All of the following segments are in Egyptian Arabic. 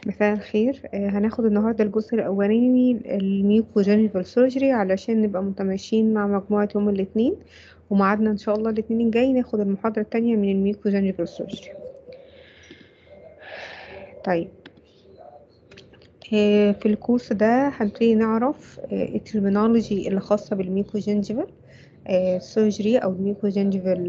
مساء الخير آه، هناخد النهاردة الجزء الأولاني الميوكوجينيفال سيرجري علشان نبقى متماشيين مع مجموعة يوم الاثنين وميعادنا إن شاء الله الاثنين الجاي ناخد المحاضرة التانية من الميوكوجينيفال سيرجري طيب آه، في الكورس ده هنبتدي نعرف الترمينولوجي اللي خاصة بالميوكوجينجيفال سيرجري أو الميوكوجينجيفال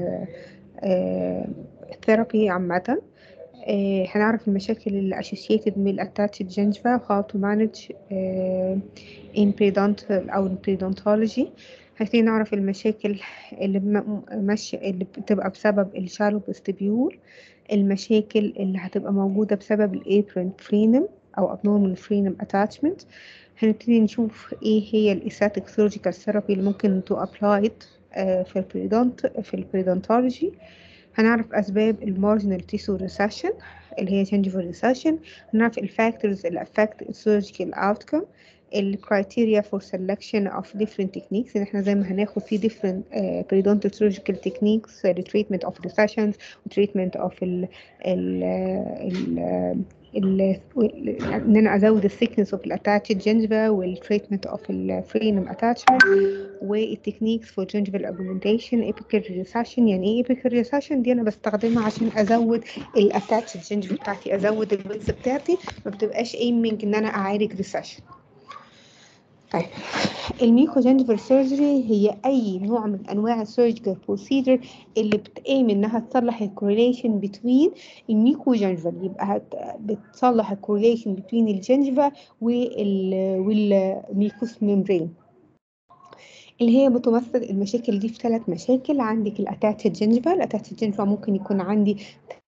ثيرابي عامة آه، هنعرف المشاكل اللي associated من attached gingiva و how to manage آه، in periodontal أو periodontology هنبتدي نعرف المشاكل اللي م- ماشية اللي بتبقى بسبب الشالو vestibule المشاكل اللي هتبقى موجودة بسبب الapron frenum أو abnormal frenum attachment هنبتدي نشوف ايه هي الاساتيك surgical therapy اللي ممكن to applied آه، في البريدونت في البريدونتولوجي هنعرف أسباب المارجنال تيسو recession اللي هي gingival recession هنعرف الفاكتورز اللي affect surgical outcome الكرايتيريا for selection of different techniques ان احنا زي ما هناخد في different uh, periodontal surgical techniques uh, the treatment of recessions و treatment of ال ال ال ال ان انا ازود الثيكنس اوف الاتاتشد جنجفا والتريتمنت اوف الفرينم اتاتشمنت والتكنيكس فور جنجفال اوجمنتيشن ايبيكال ريسيشن يعني ايه ايبيكال ريسيشن دي انا بستخدمها عشان ازود الاتاتشد جنجفا بتاعتي ازود الويدث بتاعتي ما بتبقاش ايمنج ان انا اعالج ريسيشن طيب الميكوجينجيفال سيرجري هي اي نوع من انواع السيرجيكال بروسيجر اللي بتقيم انها تصلح الكورليشن بتوين الميكوجينجيفال يبقى هت... بتصلح الكورليشن بتوين الجنجفا وال والميكوس ميمبرين اللي هي بتمثل المشاكل دي في ثلاث مشاكل عندك الاتاتشد جنجفا الاتاتشد جنجفا ممكن يكون عندي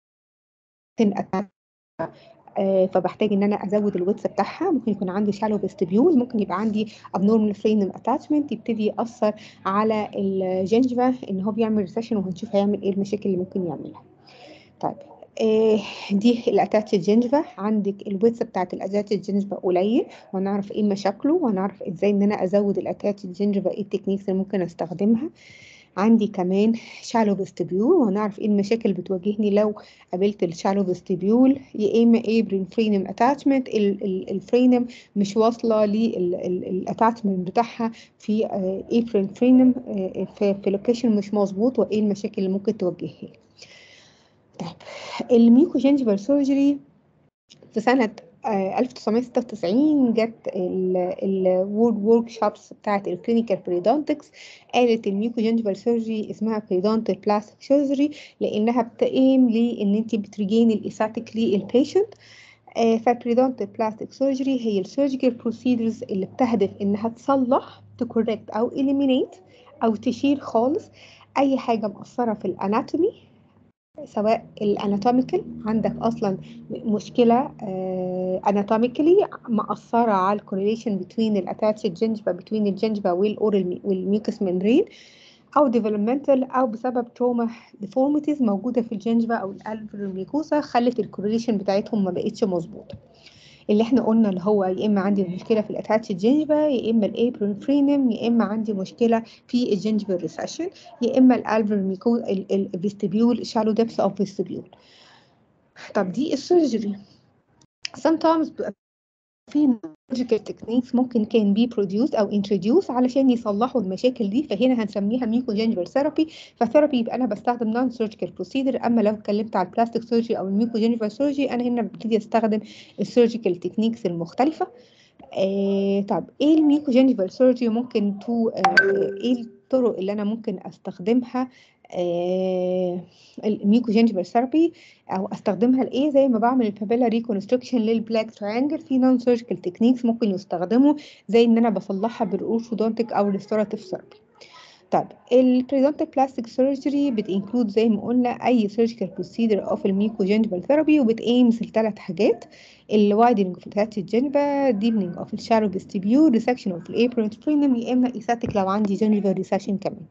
آه، فبحتاج ان انا ازود الويدث بتاعها ممكن يكون عندي شالو فيستبيول ممكن يبقى عندي abnormal frame attachment يبتدي يأثر على الجنجفا ان هو بيعمل ريسيشن وهنشوف هيعمل ايه المشاكل اللي ممكن يعملها طيب آه، دي الاتاتشد جنجفا عندك الويدث بتاعت الاتاتشد جنجفا قليل وهنعرف ايه مشاكله وهنعرف ازاي ان انا ازود الاتاتشد جنجفا ايه التكنيكس اللي ممكن استخدمها عندي كمان شالو فيستبيول وهنعرف ايه المشاكل اللي بتواجهني لو قابلت الشالو فيستبيول يا اما ايبرين فرينم اتاتشمنت الفرينم مش واصله للاتاتشمنت بتاعها في ايبرين فرينم في, في لوكيشن مش مظبوط وايه المشاكل اللي ممكن تواجهها طيب الميكوجينجيفال سيرجري في سنة آه، 1996 جت الورد ورك شوبس بتاعت الكلينيكال بريدونتكس قالت الميوكوجينجيفال سيرجري اسمها بريدونتال بلاستيك سيرجري لانها بتقيم لان انت بترجيني الايساتيك للبيشنت فالبريدونتال بلاستيك سيرجري هي السيرجيكال بروسيدرز اللي بتهدف انها تصلح تكوركت او اليمينيت او تشيل خالص اي حاجه مأثره في الاناتومي سواء الاناتوميكال عندك اصلا مشكله اناتوميكالي مأثره على الكورليشن بين الاتاتشد جنجفا بين الجنجفا والاورال والميوكس ممبرين او ديفلوبمنتال او بسبب تروما ديفورميتيز موجوده في الجنجفا او الالفيولار ميكوسا خلت الكورليشن بتاعتهم ما بقتش مظبوطه اللي احنا قلنا اللي هو يا اما عندي مشكله في الاتاتش جينجفا يا اما الابرون فرينم يا اما عندي مشكله في الجينجفال ريسيشن يا اما الالفر ميكو الفيستبيول شالو ديبس اوف فيستبيول طب دي السيرجري sometimes بيبقى في surgical techniques ممكن كان بي بروديوس او انتروديوس علشان يصلحوا المشاكل دي فهنا هنسميها ميكوجينجيفال ثيرابي فثيرابي يبقى انا بستخدم نون سيرجيكال بروسيدر اما لو اتكلمت على البلاستيك سيرجري او الميكوجينجيفال سيرجري انا هنا ببتدي استخدم السيرجيكال تكنيكس المختلفه آه طب ايه الميكوجينجيفال سيرجري ممكن تو آه ايه الطرق اللي انا ممكن استخدمها آه الميكوجينجيفال ثيرابي او استخدمها لايه زي ما بعمل البابيلا ريكونستركشن للبلاك تريانجل في نون سيرجيكال تكنيكس ممكن يستخدموا زي ان انا بصلحها بالاورثودونتيك او ريستوراتيف ثيرابي طب البريدونتال بلاستيك سيرجري بتنكلود زي ما قلنا اي سيرجيكال بروسيدر اوف الميكوجينجيفال ثيرابي وبتايمز لثلاث حاجات الوايدنج اوف التاتش جينجفا ديبنينج اوف الشارو فيستيبيول ريسكشن اوف الابرون فرينم يا اما ايساتيك لو عندي جينجيفال ريسكشن كمان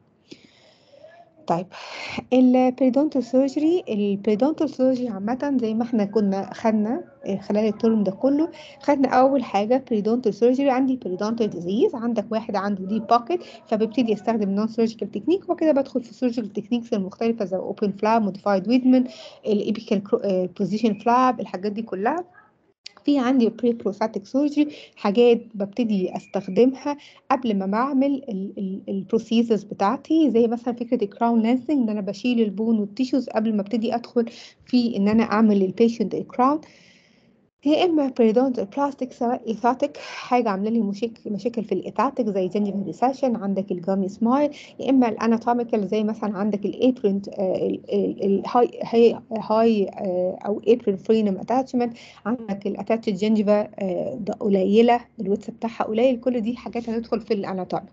طيب البريدونتال سيرجري البريدونتال سيرجري عامة زي ما احنا كنا خدنا خلال الترم ده كله خدنا أول حاجة بريدونتال سيرجري عندي بريدونتال ديزيز عندك واحد عنده دي باكيت فببتدي استخدم نون سيرجيكال تكنيك وكده بدخل في السيرجيكال تكنيكس المختلفة زي اوبن فلاب موديفايد ويدمان الايبيكال بوزيشن فلاب الحاجات دي كلها في عندي بري بروستاتيك سيرجري حاجات ببتدي استخدمها قبل ما بعمل البروسيسز بتاعتي زي مثلا فكره الكراون لانسنج ان انا بشيل البون والتيشوز قبل ما ابتدي ادخل في ان انا اعمل للبيشنت الكراون يا اما بريدونت بلاستيك سواء ايثاتيك حاجه عامله لي مشاكل مشاكل في الايثاتيك زي جنجيفال ريسيشن عندك الجامي سمايل يا اما الاناتوميكال زي مثلا عندك الايبرنت الهاي هاي هاي او ايبرن فرينم اتاتشمنت عندك الاتاتش جنجيفا قليله الويتس بتاعها قليل كل دي حاجات هندخل في الاناتوميك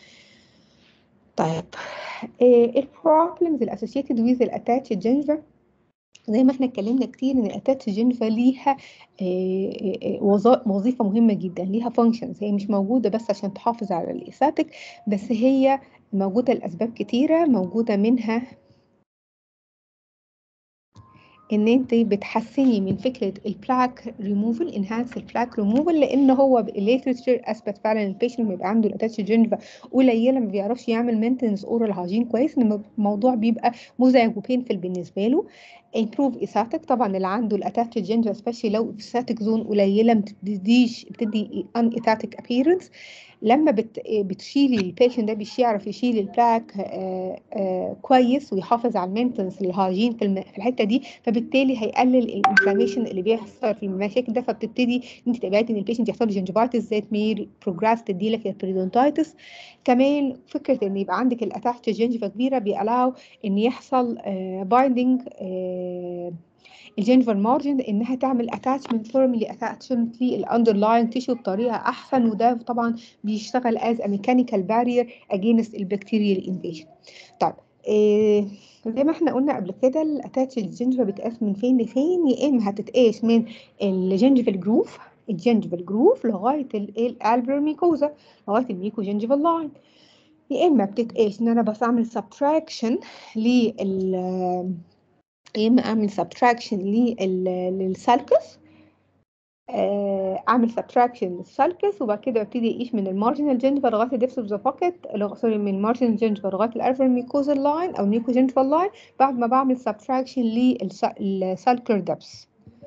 طيب البروبلمز الاسوشيتد ويز الاتاتش جنجيفا زي ما احنا اتكلمنا كتير ان الاتاتش جينيفا ليها وظيفه مهمه جدا ليها فانكشنز هي مش موجوده بس عشان تحافظ على الايثاتيك بس هي موجوده لاسباب كتيره موجوده منها ان انت بتحسني من فكره البلاك ريموفل انهانس البلاك ريموفل لان هو الليترشر اثبت فعلا البيشنت بيبقى عنده الاتاتش جينيفا قليله ما بيعرفش يعمل مينتنس اورال هاجين كويس ان الموضوع بيبقى مزعج وبينفل بالنسبه له improve ايثاتيك طبعا اللي عنده الاتاتش جينجر سبيشالي لو ايثاتيك زون قليله ما بتديش بتدي ان ايثاتيك ابييرنس لما بت بتشيلي البيشنت ده بيعرف يشيل البلاك آآ آآ كويس ويحافظ على المينتنس الهاجين في, في الحته دي فبالتالي هيقلل الانفلاميشن اللي بيحصل في المشاكل ده فبتبتدي انت تبعدي ان البيشنت يحصل له جنجفايتس ذات مير بروجريس تدي لك البريدونتايتس كمان فكره ان يبقى عندك الاتاتش جنجفا كبيره بيألاو ان يحصل بايندنج الجينفر مارجن انها تعمل اتاتشمنت فورملي اتاتشمنت للاندرلاين تيشو بطريقه احسن وده طبعا بيشتغل از ميكانيكال بارير اجينست البكتيريال انفيجن طيب إيه زي ما احنا قلنا قبل كده الاتاتش الجنجفا بتقاس من فين لفين يا اما هتتقاس من الجنجفال جروف الجنجفال جروف لغايه الالبر ميكوزا لغايه الميكو جنجفال لاين يا اما بتتقاس ان انا بس اعمل سبتراكشن لل يا اما اعمل سبتراكشن للسالكس اعمل سبتراكشن للسالكس وبعد كده ابتدي اقيس من المارجنال جنجفا لغايه الدبس اوف ذا باكيت سوري من المارجنال جنجفا لغايه الالفر ميكوزال لاين او نيكو جنجفال لاين بعد ما بعمل سبتراكشن للسالكر دبس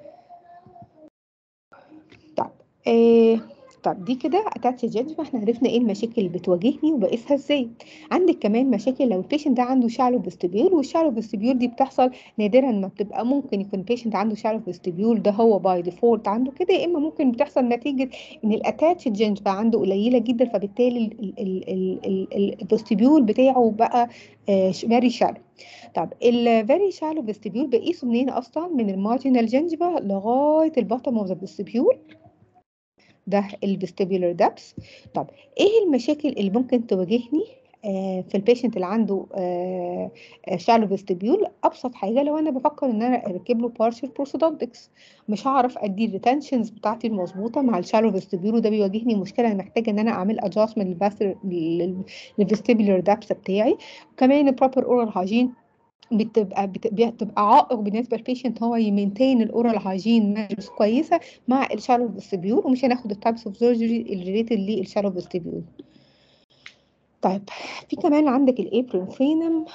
طيب إيه طب دي كده اتاتش جنجفا احنا عرفنا ايه المشاكل اللي بتواجهني وبقيسها ازاي عندك كمان مشاكل لو البيشنت ده عنده شالو فيستبيول والشالو فيستبيول دي بتحصل نادرا ما بتبقى ممكن يكون البيشنت عنده شالو فيستبيول ده هو باي ديفولت عنده كده يا اما ممكن بتحصل نتيجه ان الاتاتش جنجفا عنده قليله جدا فبالتالي الفيستبيول بتاعه بقى فيري شالو طب الفيري شالو فيستبيول بقيسه منين اصلا من المارجنال جنجفا لغايه البطن اوف ذا فيستبيول ده الفيستيبولار دابس طب ايه المشاكل اللي ممكن تواجهني آه في البيشنت اللي عنده آه شالو فيستيبيول ابسط حاجه لو انا بفكر ان انا اركب له بارشل بروسودونتكس مش هعرف ادي الريتنشنز بتاعتي المظبوطه مع الشالو فيستيبيول وده بيواجهني مشكله انا محتاجه ان انا اعمل ادجستمنت للفيستيبولار دابس بتاعي وكمان البروبر اورال هاجين بتبقى بتبقى عائق بالنسبه للبيشنت هو يمينتين الاورال هايجين مانجرز كويسه مع الشالو فيستيبيول ومش هناخد التايبس اوف سيرجري الريليتد للشالو فيستيبيول طيب في كمان عندك الابرين فرينم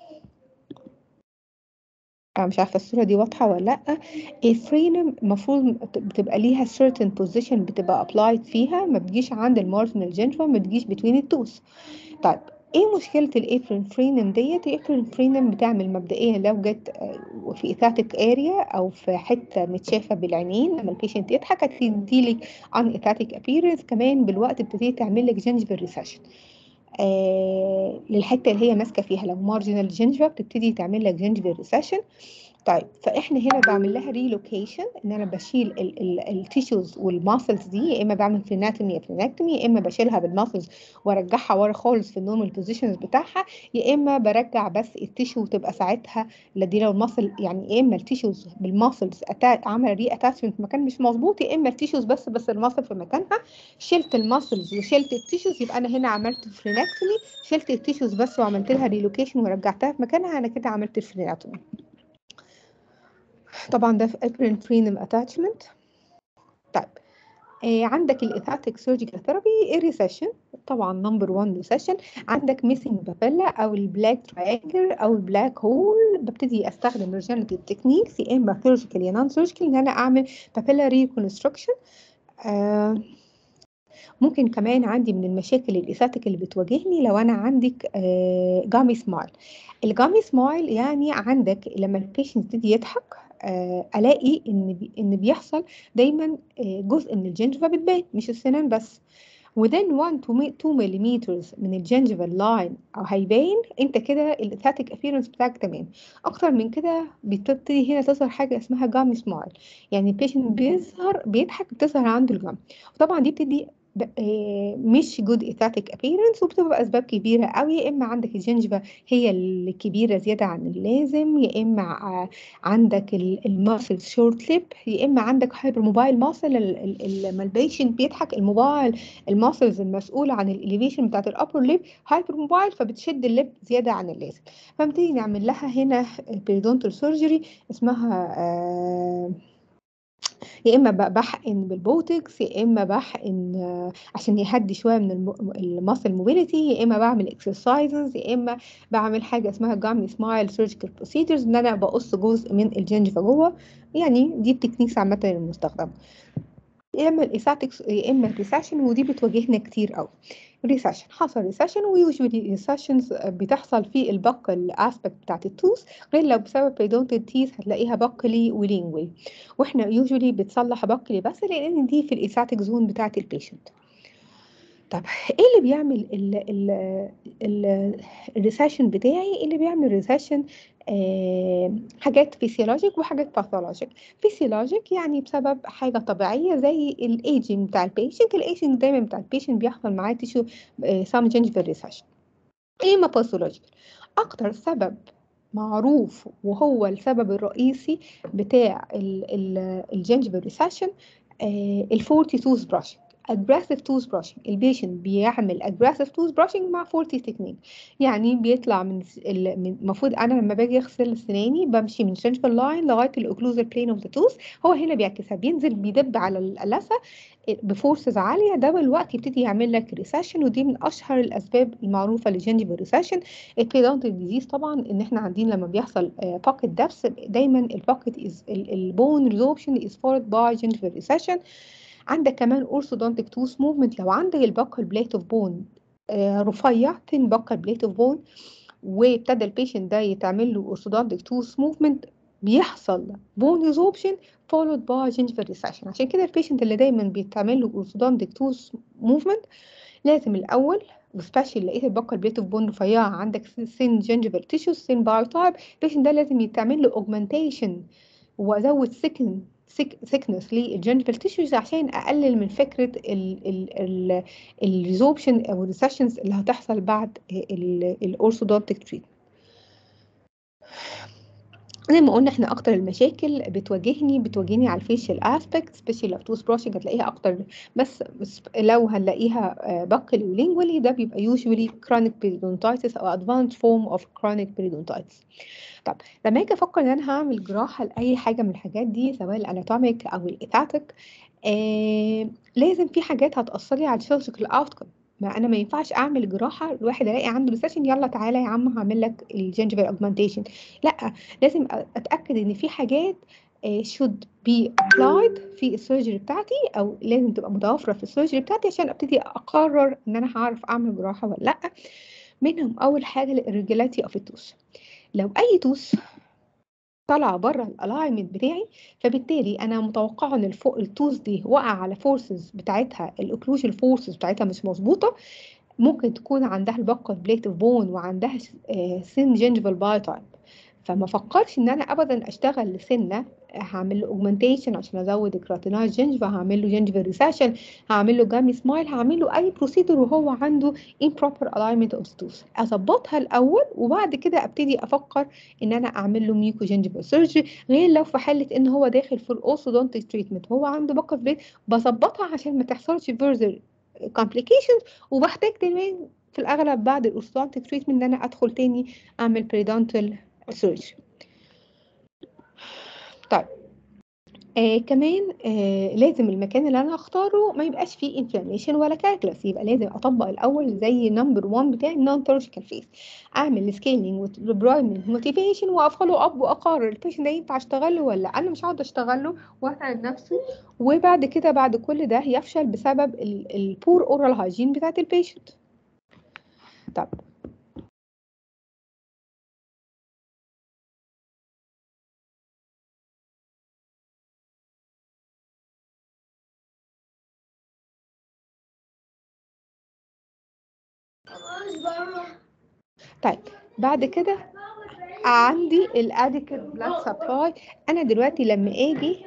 أنا مش عارفة الصورة دي واضحة ولا لأ الفرينم المفروض بتبقى ليها certain position بتبقى applied فيها ما بتجيش عند المارجنال جنفا ما بتجيش between التوس طيب ايه مشكلة الابرين فرينم ديت الابرين فرينم بتعمل مبدئيا لو جت في ايثاتيك اريا او في حتة متشافة بالعينين لما البيشنت يضحك هتديلك عن ايثاتيك ابيرنس كمان بالوقت بتبتدي تعمل لك جنجفال ريسيشن آه للحتة اللي هي ماسكة فيها لو مارجنال جنجفا بتبتدي تعمل لك جنجفال ريسيشن طيب فاحنا هنا بعمل لها ريلوكيشن ان انا بشيل التيشوز والماسلز دي يا اما بعمل فيناتومي يا فينكتومي يا اما بشيلها بالماسلز وارجعها ورا خالص في النورمال بوزيشنز بتاعها يا اما برجع بس التيشو وتبقى ساعتها دي لو الماسل يعني يا اما التيشوز بالماسلز عمل ري اتاتشمنت في مكان مش مظبوط يا اما التيشوز بس بس الماسل في مكانها شلت الماسلز وشلت التيشوز يبقى انا هنا عملت فرينكتومي شلت التيشوز بس وعملت لها ريلوكيشن ورجعتها في مكانها انا كده عملت الفريناتومي طبعا ده في ابرين فرينم اتاتشمنت طيب آه عندك الاثاتيك سيرجيكال ثيرابي الريسيشن طبعا نمبر 1 ريسيشن عندك ميسنج بابيلا او البلاك تراينجل او البلاك هول ببتدي استخدم ريجنريتيف تكنيكس يا اما سيرجيكال يا نون سيرجيكال ان انا اعمل بابيلا ريكونستركشن آه ممكن كمان عندي من المشاكل الايثاتيك اللي بتواجهني لو انا عندك آه جامي سمايل الجامي سمايل يعني عندك لما البيشنت يبتدي يضحك آه الاقي ان بي ان بيحصل دايما آه جزء من الجنجفه بتبان مش السنان بس within 1 to 2 ملم من الجنجفال لاين او هيبان انت كده الاثاتيك ابييرنس بتاعك تمام اكتر من كده بتبتدي هنا تظهر حاجه اسمها جامي سمايل يعني البيشنت بيظهر بيضحك بتظهر عنده الجام وطبعا دي بتدي مش جود ايثاتيك ابييرنس وبتبقى اسباب كبيره قوي يا اما عندك الجنجفه هي الكبيره زياده عن اللازم يا اما عندك الماسل شورت ليب يا اما عندك هايبر موبايل ماسل لما البيشنت بيضحك الموبايل الماسلز المسؤوله عن الاليفيشن بتاعت الابر ليب هايبر موبايل فبتشد الليب زياده عن اللازم فبنبتدي نعمل لها هنا بيريدونتال سيرجري اسمها آه يا اما بحقن بالبوتكس يا اما بحقن عشان يهدي شويه من الماسل موبيليتي يا اما بعمل اكسرسايزز يا اما بعمل حاجه اسمها جامي سمايل سيرجيكال بروسيدرز ان انا بقص جزء من الجنجفه جوه يعني دي التكنيكس عامه المستخدمه يا اما الايثاتكس يا اما الريسيشن ودي بتواجهنا كتير قوي ريسيشن حصل ريسيشن ويوجوالي ريسيشنز بتحصل في البقل اسبكت بتاعت التوث غير لو بسبب بيدونتد تيث هتلاقيها بقلي ولينجوي واحنا يوجوالي بتصلح بقلي بس لان دي في الايثاتيك زون بتاعت البيشنت طب ايه اللي بيعمل الريسيشن بتاعي اللي بيعمل ريسيشن آه حاجات فيسيولوجيك وحاجات باثولوجيك فيسيولوجيك يعني بسبب حاجه طبيعيه زي الايجنج بتاع البيشنت الايجنج دايما بتاع البيشنت بيحصل معاه تيشو سام جنجفال ريسيشن اما باثولوجيك اكتر سبب معروف وهو السبب الرئيسي بتاع الجنجفال ريسيشن الفورتي توث براشنج aggressive tooth brushing البيشنت بيعمل aggressive tooth brushing مع 40 تكنيك يعني بيطلع من المفروض انا لما باجي اغسل سناني بمشي من central line لغايه الاوكلوزال plane of the tooth هو هنا بيعكسها بينزل بيدب على اللثه بفورسز عاليه ده بالوقت يبتدي يعمل لك ريسيشن ودي من اشهر الاسباب المعروفه للجنجيفال ريسيشن البيدونتال ديزيز طبعا ان احنا عندنا لما بيحصل باكت دبس دايما الباكت البون ريزوربشن از فولد باي جنجيفال ريسيشن عندك كمان اورثودونتيك توث موفمنت لو عندك الباكل بليت اوف بون رفيع ثين باكل بليت اوف بون وابتدى البيشنت ده يتعمل له اورثودونتيك توث موفمنت بيحصل بون ريزوربشن فولود باي جنجيفال ريسيشن عشان كده البيشنت اللي دايما بيتعمل له اورثودونتيك توث موفمنت لازم الاول وسبيشال لقيت البقه البليت اوف بون رفيعه عندك سين جنجيفال تيشوز سين بايوتايب البيشنت ده لازم يتعمل له اوجمانتيشن وازود سكن ثيكنس للجنجفال تيشوز عشان اقلل من فكره الريزوبشن او الريسيشنز اللي هتحصل بعد الاورثودونتيك تريتمنت زي ما قلنا احنا اكتر المشاكل بتواجهني بتواجهني على الفيشل اسبكت سبيشال لو توث براشنج هتلاقيها اكتر بس, بس لو هنلاقيها بقلي ولينجولي ده بيبقى يوجوالي كرونيك بيريدونتايتس او ادفانس فورم اوف كرونيك بيريدونتايتس طب لما اجي افكر ان انا هعمل جراحه لاي حاجه من الحاجات دي سواء الاناتوميك او الايثاتيك آه لازم في حاجات هتاثر لي على السيرجيكال اوتكم ما انا ما ينفعش اعمل جراحه الواحد الاقي عنده ريسيشن يلا تعالى يا عم هعمل لك الجنجيفال اوجمانتيشن لا لازم اتاكد ان في حاجات should be applied في السيرجري بتاعتي او لازم تبقى متوفره في السيرجري بتاعتي عشان ابتدي اقرر ان انا هعرف اعمل جراحه ولا لا منهم اول حاجه الريجولاتي اوف التوث لو اي توث طالعه بره الالاينمنت بتاعي فبالتالي انا متوقعه ان الفوق التوث دي وقع على فورسز بتاعتها الاوكلوجن فورسز بتاعتها مش مظبوطه ممكن تكون عندها البقه بليت اوف بون وعندها سن جنجفال بايتايب فما فكرش ان انا ابدا اشتغل لسنه هعمل له اوجمانتيشن عشان ازود الكراتينايز جنجفا هعمل له جنجفال ريسيشن هعمل له جامي سمايل هعمل له اي بروسيدور وهو عنده improper alignment of tooth اظبطها الاول وبعد كده ابتدي افكر ان انا اعمل له ميوكو جنجفال سيرجري غير لو في حاله ان هو داخل في الاوسودونتيك تريتمنت هو عنده بقى في بيت بظبطها عشان ما تحصلش فيرذر complications وبحتاج كمان في الاغلب بعد الاوستودونتيك تريتمنت ان انا ادخل تاني اعمل بريدونتال سيرجري طيب آه كمان آه لازم المكان اللي انا اختاره ما يبقاش فيه انفلاميشن ولا كالكلس يبقى لازم اطبق الاول زي نمبر 1 بتاع النون تورجيكال فيس اعمل سكيلينج وبرايمنج موتيفيشن وافولو اب واقرر البيشنت ده ينفع اشتغله ولا لأ. انا مش هقعد اشتغله واتعب نفسي وبعد كده بعد كل ده يفشل بسبب البور اورال هايجين بتاعت البيشنت طب طيب بعد كده عندي الاديكت بلاد سبلاي انا دلوقتي لما اجي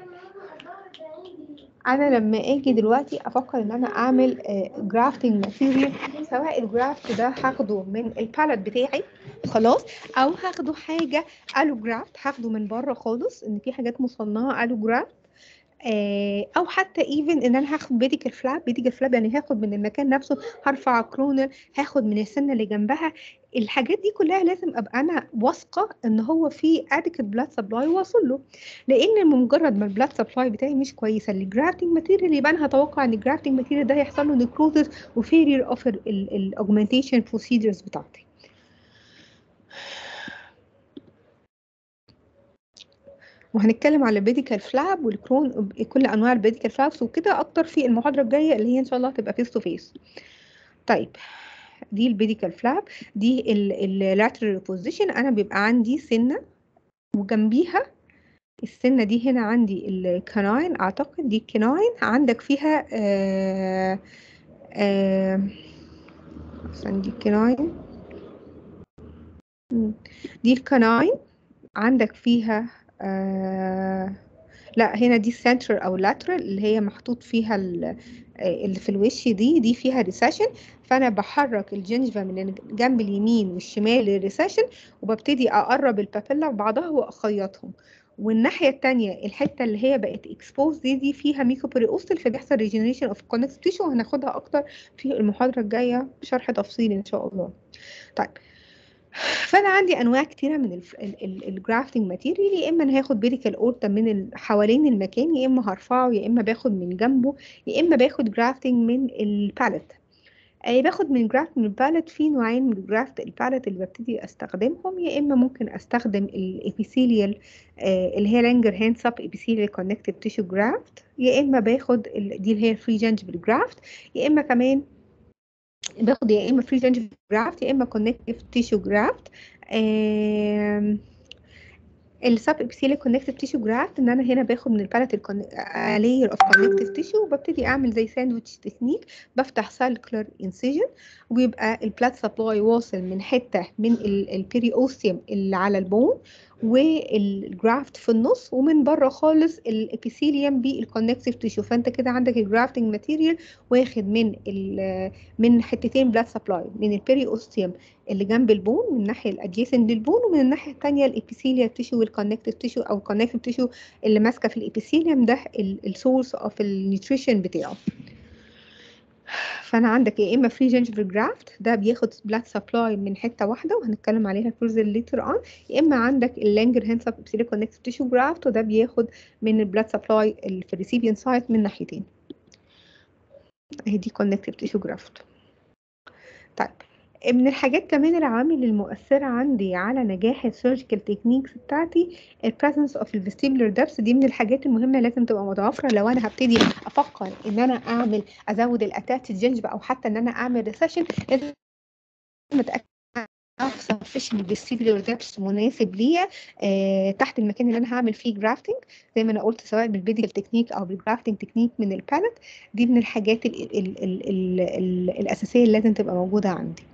انا لما اجي دلوقتي افكر ان انا اعمل جرافتنج ماتيريال سواء الجرافت ده هاخده من البالت بتاعي خلاص او هاخده حاجه الو جرافت هاخده من بره خالص ان في حاجات مصنعه الو جرافت او حتى ايفن ان انا هاخد بيديكال فلاب بيديكال فلاب يعني هاخد من المكان نفسه هرفع كرونر هاخد من السنه اللي جنبها الحاجات دي كلها لازم ابقى انا واثقه ان هو في اديكت بلاد سبلاي واصل له لان بمجرد ما البلاد سبلاي بتاعي مش كويسه للجرافتنج ماتيريال يبقى انا هتوقع ان الجرافتنج ماتيريال ده هيحصل له نيكروزس وفيرير اوف الاوجمنتيشن بروسيدرز بتاعتي وهنتكلم على البيديكال فلاب والكرون كل انواع البيديكال فلابس وكده اكتر في المحاضره الجايه اللي هي ان شاء الله هتبقى فيس تو فيس طيب دي البيديكال فلاب دي اللاترال بوزيشن انا بيبقى عندي سنه وجنبيها السنه دي هنا عندي الكناين اعتقد دي الكناين عندك فيها آه آه دي الكناين دي الكناين عندك فيها آه لا هنا دي السنتر او لاترال اللي هي محطوط فيها اللي في الوش دي دي فيها ريسيشن فانا بحرك الجنجفه من الجنب اليمين والشمال للريسيشن وببتدي اقرب البابيلا ببعضها واخيطهم والناحيه الثانيه الحته اللي هي بقت اكسبوز دي دي فيها ميكوبريوستل فبيحصل ريجنريشن اوف كونكتيف تيشو وهناخدها اكتر في المحاضره الجايه بشرح تفصيلي ان شاء الله طيب فانا عندي انواع كتيره من الجرافتنج ماتيريال يا اما انا هاخد بيريكال اورتا من حوالين المكان يا اما هرفعه يا اما باخد من جنبه يا اما باخد جرافتنج من الباليت آه باخد من جرافت من الباليت في نوعين من الجرافت الباليت اللي ببتدي استخدمهم يا اما ممكن استخدم الابيثيليال آه اللي هي لانجر هاند سب ابيثيليال كونكتيف تيشو جرافت يا اما باخد دي اللي هي فري جنجبل جرافت يا اما كمان باخد يا اما فري جنجيف جرافت يا اما كونكتيف تيشو جرافت السب ابيثيليال كونكتيف تيشو جرافت ان انا هنا باخد من الباليت لاير اوف كونكتيف تيشو وببتدي اعمل زي ساندويتش تكنيك بفتح سالكلر انسيجن ويبقى البلاد سبلاي واصل من حته من البيري اوسيوم اللي على البون والجرافت في النص ومن بره خالص الابيثيليوم بالكونكتيف تيشو فانت كده عندك الجرافتنج ماتيريال واخد من من حتتين بلاد سبلاي من البيري اوستيوم اللي جنب البون من الناحيه الادجيسنت للبون ومن الناحيه الثانيه الابيثيليال تيشو والكونكتيف تيشو او الكونكتيف تيشو اللي ماسكه في الابيثيليوم ده السورس اوف النيوتريشن بتاعه فانا عندك يا اما فري جنجفل جرافت ده بياخد بلاد سبلاي من حته واحده وهنتكلم عليها فurther ليتر اون يا اما عندك اللانجر هاند سب ابسيلي كونكتيف تيشو جرافت وده بياخد من البلاد سبلاي اللي في الريسيبيان سايت من ناحيتين اهي دي كونكتيف تيشو جرافت طيب من الحاجات كمان العوامل المؤثرة عندي على نجاح السيرجيكال تكنيكس بتاعتي البريزنس اوف الفيستيبولار دبس دي من الحاجات المهمة لازم تبقى متوفرة لو انا هبتدي افكر ان انا اعمل ازود الاتاتش جنجب او حتى ان انا اعمل ريسيشن لازم اتاكد sufficient vestibular depth مناسب ليا آه تحت المكان اللي انا هعمل فيه جرافتنج زي ما انا قلت سواء بالبيديكال تكنيك او بالجرافتنج تكنيك من البالت دي من الحاجات ال ال ال ال ال الاساسيه اللي لازم تبقى موجوده عندي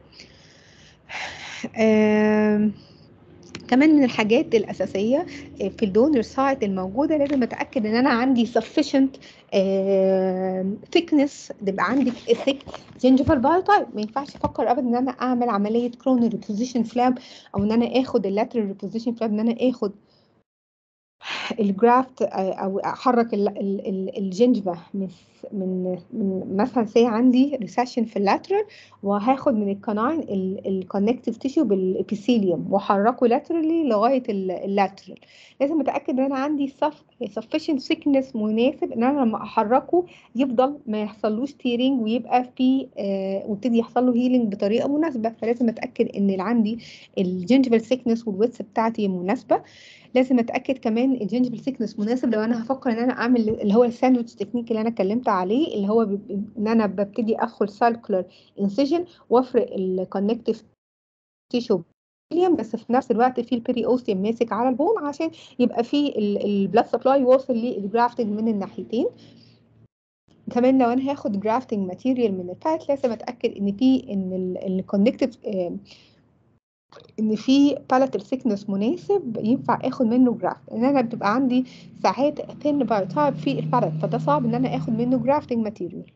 آه كمان من الحاجات الأساسية في الدونر سايت الموجودة لازم أتأكد إن أنا عندي sufficient thickness تبقى عندي thick gingival biotype ما ينفعش أفكر أبدا إن أنا أعمل عملية coronary reposition flap أو إن أنا آخد اللاترال reposition flap إن أنا آخد الجرافت او احرك الجنجفه من من من مثلا سي عندي ريسيشن في اللاترال وهاخد من الكناين الكونكتيف تيشو بالابيثيليوم واحركه لاترالي لغايه اللاترال لازم اتاكد ان انا عندي sufficient thickness مناسب ان انا لما احركه يفضل ما يحصلوش تيرنج ويبقى في آه ويبتدي يحصل له هيلينج بطريقه مناسبه فلازم اتاكد ان اللي عندي الجنجفال ثيكنس والويتس بتاعتي مناسبه لازم اتاكد كمان الجنجفال ثيكنس مناسب لو انا هفكر ان انا اعمل اللي هو الساندوتش تكنيك اللي انا اتكلمت عليه اللي هو ان انا ببتدي ادخل سالكولار انسيجن وافرق الكونكتيف تيشو بس في نفس الوقت في البيري اوستيوم ماسك على البون عشان يبقى في البلاد سبلاي واصل للجرافتنج من الناحيتين كمان لو انا هاخد جرافتنج ماتيريال من الفات لازم اتاكد ان في ان الكونكتيف ان في بالاتال ثيكنس مناسب ينفع اخد منه جرافت ان انا بتبقى عندي ساعات ثين بايوتايب في البالات فده صعب ان انا اخد منه جرافتنج ماتيريال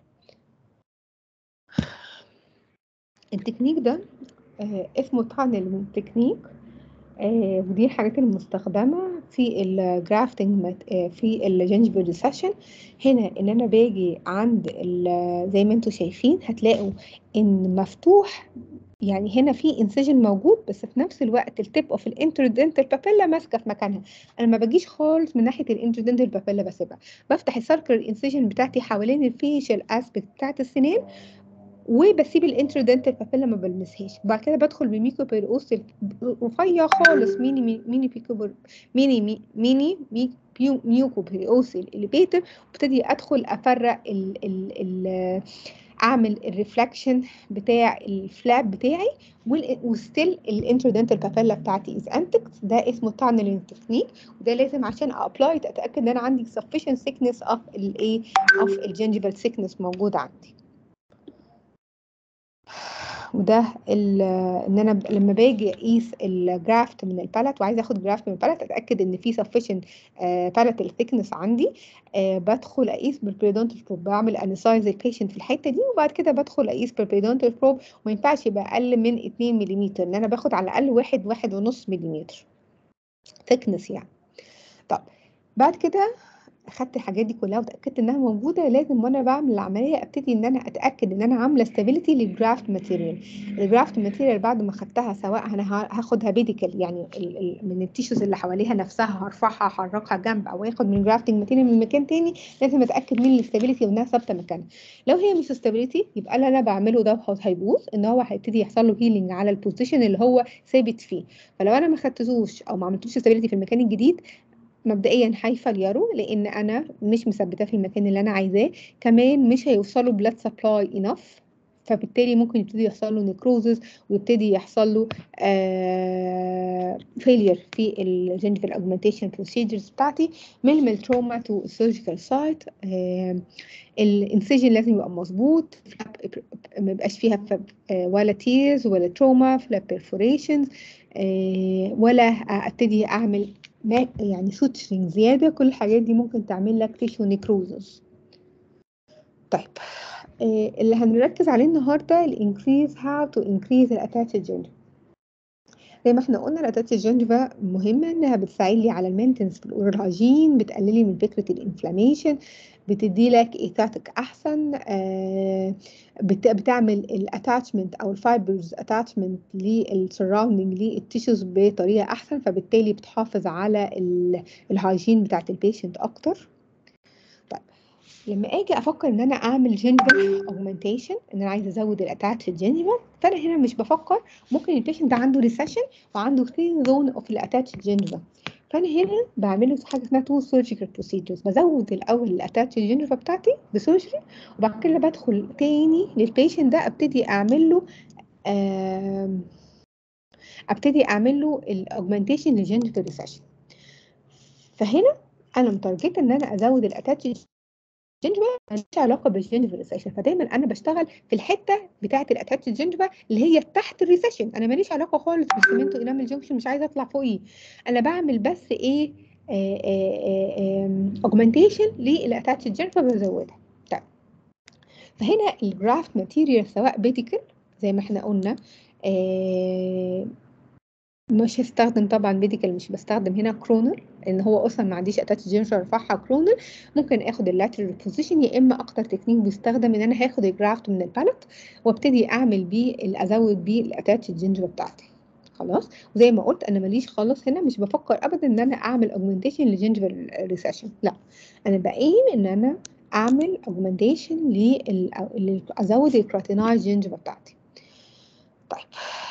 التكنيك ده آه اسمه تانل تكنيك آه ودي الحاجات المستخدمة في الجرافتنج آه في الجنجفال ريسيشن هنا ان انا باجي عند زي ما انتم شايفين هتلاقوا ان مفتوح يعني هنا في انسجن موجود بس في نفس الوقت التيب اوف الانترودنتال بابيلا ماسكه في مكانها انا ما باجيش خالص من ناحيه الانترودنتال بابيلا بسيبها بفتح السيركل انسجن بتاعتي حوالين الفيشل اسبكت بتاعت السنان وبسيب الانترودنتال بابيلا ما بلمسهاش بعد كده بدخل بميكرو بيرقوس رفيع خالص ميني ميني بيكو ميني مي ميني مي بيو ميوكو بيرقوس الاليفيتر وابتدي ادخل افرق ال ال ال اعمل الريفلكشن بتاع الفلاب بتاعي وستيل الانترودنتال بابيلا بتاعتي از انتكت ده اسمه تانلينج تكنيك وده لازم عشان ابلاي اتاكد ان انا عندي sufficient thickness of الايه of الجنجيفال thickness موجود عندي وده ان انا لما باجي اقيس الجرافت من البالت وعايزه اخد جرافت من البالت اتاكد ان في sufficient باليتال ثيكنس عندي آه بدخل اقيس بالبريدونتال بروب بعمل انسايز البيشنت في الحته دي وبعد كده بدخل اقيس بالبريدونتال بروب وما ينفعش يبقى اقل من 2 ملم ان انا باخد على الاقل واحد واحد ونص ملم ثيكنس يعني طب بعد كده اخدت الحاجات دي كلها وتاكدت انها موجوده لازم وانا بعمل العمليه ابتدي ان انا اتاكد ان انا عامله ستابيليتي للجرافت ماتيريال الجرافت ماتيريال بعد ما خدتها سواء انا هاخدها بيديكال يعني ال ال من التيشوز اللي حواليها نفسها هرفعها احركها جنب او اخد من جرافتنج ماتيريال من مكان تاني لازم اتاكد من الاستابيليتي وانها ثابته مكانها لو هي مش ستابيليتي يبقى اللي انا بعمله ده هيبوظ ان هو هيبتدي يحصل له هيلينج على البوزيشن اللي هو ثابت فيه فلو انا ما خدتوش او ما عملتوش ستابيليتي في المكان الجديد مبدئيا هيفليروا لان انا مش مثبتاه في المكان اللي انا عايزاه كمان مش هيوصلوا بلاد سبلاي انف فبالتالي ممكن يبتدي يحصل له نيكروزز ويبتدي يحصل له فيلير في الجنجفال اوجمنتيشن بروسيجرز بتاعتي مينيمال تروما تو سيرجيكال سايت الانسجن لازم يبقى مظبوط ما يبقاش فيها ولا تيرز ولا تروما ولا بيرفوريشنز ولا ابتدي اعمل يعني سوتشرينج زياده كل الحاجات دي ممكن تعمل لك تيشو نيكروزس طيب آه اللي هنركز عليه النهارده الانكريز هاو تو انكريز الاتاتش جنجفا زي ما احنا قلنا الاتاتش جنجفا مهمه انها بتساعد لي على المينتنس في الاورال هايجين بتقللي من فكره الانفلاميشن بتدي لك ايثاتك احسن آه بتعمل الاتاتشمنت او الفايبرز اتاتشمنت للسراوندنج للتيشوز بطريقه احسن فبالتالي بتحافظ على الهايجين بتاعت البيشنت اكتر طيب لما اجي افكر ان انا اعمل جنجفال اوجمنتيشن ان انا عايزه ازود الاتاتش جنجفال فانا هنا مش بفكر ممكن البيشنت ده عنده ريسيشن وعنده ثين زون اوف الاتاتش جنجفال فانا هنا بعمله حاجه اسمها تو سيرجيكال بروسيجرز بزود الاول الاتاتش الجنرفا بتاعتي بسيرجري وبعد كده بدخل تاني للبيشنت ده ابتدي اعمل له ابتدي اعمل له الاوجمنتيشن للجنرفال ريسيشن فهنا انا متارجته ان انا ازود الاتاتش جنجفا ماليش علاقه بالجنجفا ريسيشن فدايما انا بشتغل في الحته بتاعه الاتاتش جنجفا اللي هي تحت الريسيشن انا ماليش علاقه خالص بالسمنتو انامل جنكشن مش عايزه اطلع فوقيه انا بعمل بس ايه اوجمنتيشن للاتاتش جنجفا بزودها طيب فهنا الجرافت ماتيريال سواء بيتيكل زي ما احنا قلنا آه مش هاستخدم طبعًا ميديكال مش باستخدم هنا كرونر، لإن هو أصلًا ما عنديش attached ginger أرفعها كرونر، ممكن آخد الlateral position يا إما أكتر تكنيك بيستخدم إن أنا هاخد الجرافت من الباليت وابتدي أعمل بيه ال أزوّد بيه الattached ginger بتاعتي، خلاص؟ وزي ما قُلت أنا ما ليش خالص هنا مش بافكر أبدًا إن أنا أعمل augmentation لgingival recession لأ، أنا بaim إن أنا أعمل augmentation لل ل أزوّد الkeratinized ginger بتاعتي. طيب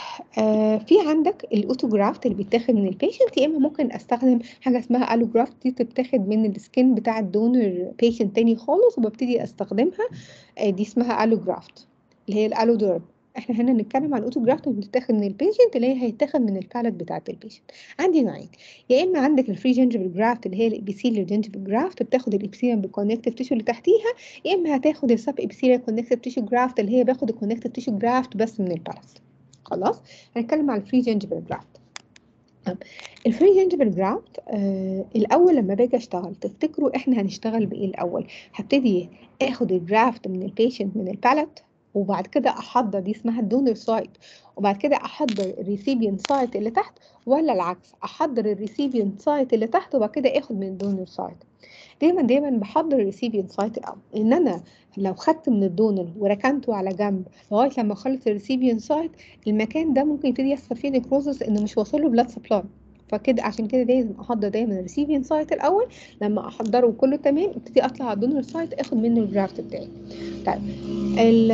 آآ في عندك الautograft اللي بيتاخد من الpatient يا إما ممكن أستخدم حاجة اسمها allograft دي بتتاخد من الskin بتاع الdonor patient تاني خالص وبابتدي أستخدمها آآ دي اسمها allograft اللي هي الalloderm. إحنا هنا بنتكلم عن الautograft اللي بتتاخد من الpatient اللي هي هيتاخد من الpalate بتاعة الpatient. عندي نوعين، يا إما عندك الfree gingival graft اللي هي الepithelial gingival graft بتاخد الepithelium بالconnective tissue اللي تحتيها، يا إما هتاخد الsub epithelial connective tissue graft اللي هي باخد الconnective tissue graft بس من الpalate. خلاص؟ هنتكلم على الfree gingival graft. طب الfree gingival graft آآ الأول لمّا باجي أشتغل تفتكروا إحنا هنشتغل بإيه الأول؟ هابتدي آخد الgraft من الpatient من الpalate وبعد كده أحضّر دي اسمها الdonor site وبعد كده أحضّر الrecipient site اللي تحت والّا العكس أحضّر الrecipient site اللي تحت وبعد كده آخد من الdonor site؟ دايمًا، دايمًا باحضّر الrecipient site الأول، إن أنا لو خدت من الdonor وركنته على جنب لغاية لمّا أخلّص الrecipient site المكان ده ممكن يبتدي يحصل فيه necrosis إن مش واصل له blood supply فكده عشان كده لازم أحضّر دايمًا الrecipient site الأول، لمّا أحضّره وكلّه تمام ابتدي أطلع على الdonor site آخد منه الgraft بتاعي. طيب ال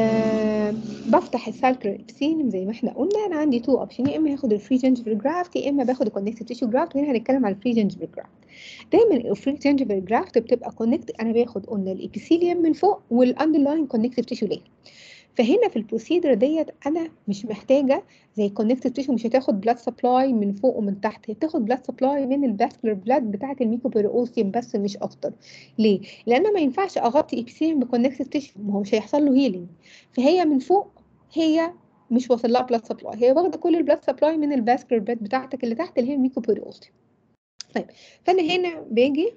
بافتح الsacral epithelium زي ما إحنا قُلنا أنا عندي 2 option يا إما هاخد الfree gingival graft يا إما باخد الconnective tissue graft وهنا هنتكلم على الfree gingival graft. دايمًا الfree gingival graft بتبقى connect أنا باخد قُلنا الepithelium من فوق والunderlying connective tissue layer. فهنا في الprocedure ديّة أنا مش محتاجة زي الconnective tissue مش هتاخد blood supply من فوق ومن تحت، هي بتاخد blood supply من الvascular blood بتاعة الmucoperiostheum بس مش أكتر. ليه؟ لإن أنا ما ينفعش أغطي epithelium بconnective tissue ما هو مش هيحصل له healing فهي من فوق هي مش واصل لها blood supply هي واخدة كل الblood supply من الvascular blood بتاعتك اللي تحت اللي هي الmucoperiostheum. طيب فأنا هنا باجي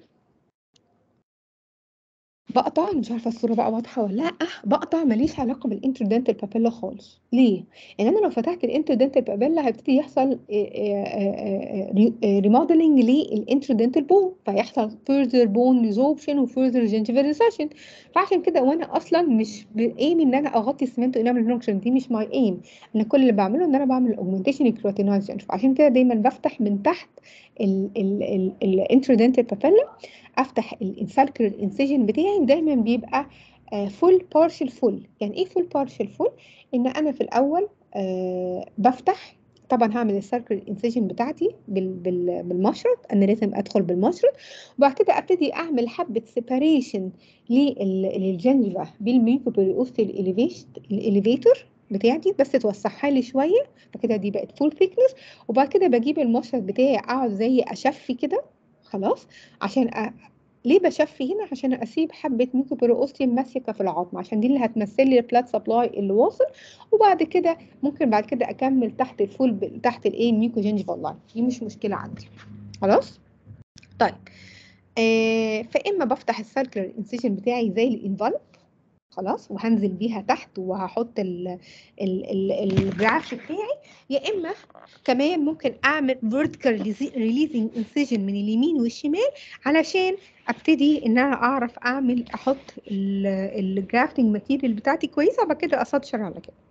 باقطع مش عارفة الصورة بقى واضحة والّا لأ، باقطع ما ليش علاقة بالinterdental papilla خالص، ليه؟ لإن أنا لو فتحت الinterdental papilla هيبتدي يحصل آآ آآ re remodeling للinterdental bone فهيحصل further bone resorption وfurther gingival recession فعشان كده وأنا أصلًا مش بaim إن أنا أغطي الcemento enamel junction دي مش my aim أنا كل اللي باعمله إن أنا باعمل augmentation للkeratinized ginger فعشان كده دايمًا بافتح من تحت ال ال ال الinterdental papilla أفتح الsacral incision بتاعي ودايمًا بيبقى آآ full partial full يعني إيه full partial full؟ إن أنا في الأول آآ بافتح طبعًا هاعمل الsacral incision بتاعتي بال بال بالمشرط أنا لازم أدخل بالمشرط وبعد كده أبتدي أعمل حبة separation لل للgingiva بالmucoperiostal elevation الelevator بتاعتي بس توسعها لي شوية فكده دي بقت full thickness وبعد كده باجيب المشرط بتاعي أقعد زي أشفّي كده خلاص عشان أ ليه باشفّي هنا؟ عشان أسيب حبة mucoperiostheum ماسكة في العضم عشان دي اللي هتمثل لي الblood supply اللي واصل وبعد كده ممكن بعد كده أكمّل تحت الfull ب تحت الإيه الmucogingival line دي مش مشكلة عندي خلاص؟ طيب آآ فإما بافتح الsacral incision بتاعي زي الenvelope خلاص وهانزل بيها تحت وهاحط ال ال ال الgraft بتاعي يا إما كمان ممكن أعمل vertical releasi releasing incision من اليمين والشمال علشان أبتدي إن أنا أعرف أعمل أحط ال الgrafting material بتاعتي كويسة وبعد كده أسطشر على كده.